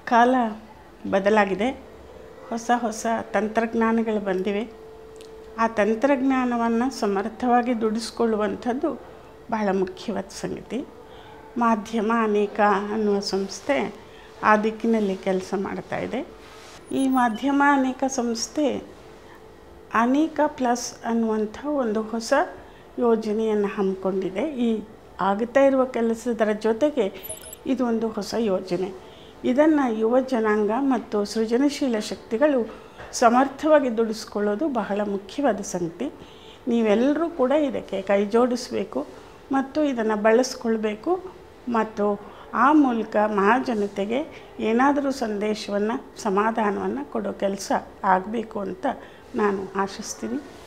ಕಾಲ ಬದಲಾಗಿದೆ ಹೊಸ ಹೊಸ ತಂತ್ರಜ್ಞಾನಗಳು ಬಂದಿವೆ ಆ ತಂತ್ರಜ್ಞಾನವನ್ನು ಸಮರ್ಥವಾಗಿ ದುಡಿಸ್ಕೊಳ್ಳುವಂಥದ್ದು ಬಹಳ ಮುಖ್ಯವಾದ ಸಂಗತಿ ಮಾಧ್ಯಮ ಅನೇಕ ಅನ್ನುವ ಸಂಸ್ಥೆ ಆ ದಿಕ್ಕಿನಲ್ಲಿ ಕೆಲಸ ಮಾಡ್ತಾ ಇದೆ ಈ ಮಾಧ್ಯಮ ಅನೇಕ ಸಂಸ್ಥೆ ಅನೇಕ ಪ್ಲಸ್ ಅನ್ನುವಂಥ ಒಂದು ಹೊಸ ಯೋಜನೆಯನ್ನು ಹಮ್ಮಿಕೊಂಡಿದೆ ಈ ಆಗ್ತಾ ಇರುವ ಕೆಲಸದರ ಜೊತೆಗೆ ಇದು ಒಂದು ಹೊಸ ಯೋಜನೆ ಇದನ್ನು ಯುವ ಜನಾಂಗ ಮತ್ತು ಸೃಜನಶೀಲ ಶಕ್ತಿಗಳು ಸಮರ್ಥವಾಗಿ ದುಡಿಸ್ಕೊಳ್ಳೋದು ಬಹಳ ಮುಖ್ಯವಾದ ಸಂಗತಿ ನೀವೆಲ್ಲರೂ ಕೂಡ ಇದಕ್ಕೆ ಕೈ ಜೋಡಿಸಬೇಕು ಮತ್ತು ಇದನ್ನು ಬಳಸ್ಕೊಳ್ಬೇಕು ಮತ್ತು ಆ ಮೂಲಕ ಮಹಾಜನತೆಗೆ ಏನಾದರೂ ಸಂದೇಶವನ್ನು ಸಮಾಧಾನವನ್ನು ಕೊಡೋ ಕೆಲಸ ಆಗಬೇಕು ಅಂತ ನಾನು ಆಶಿಸ್ತೀನಿ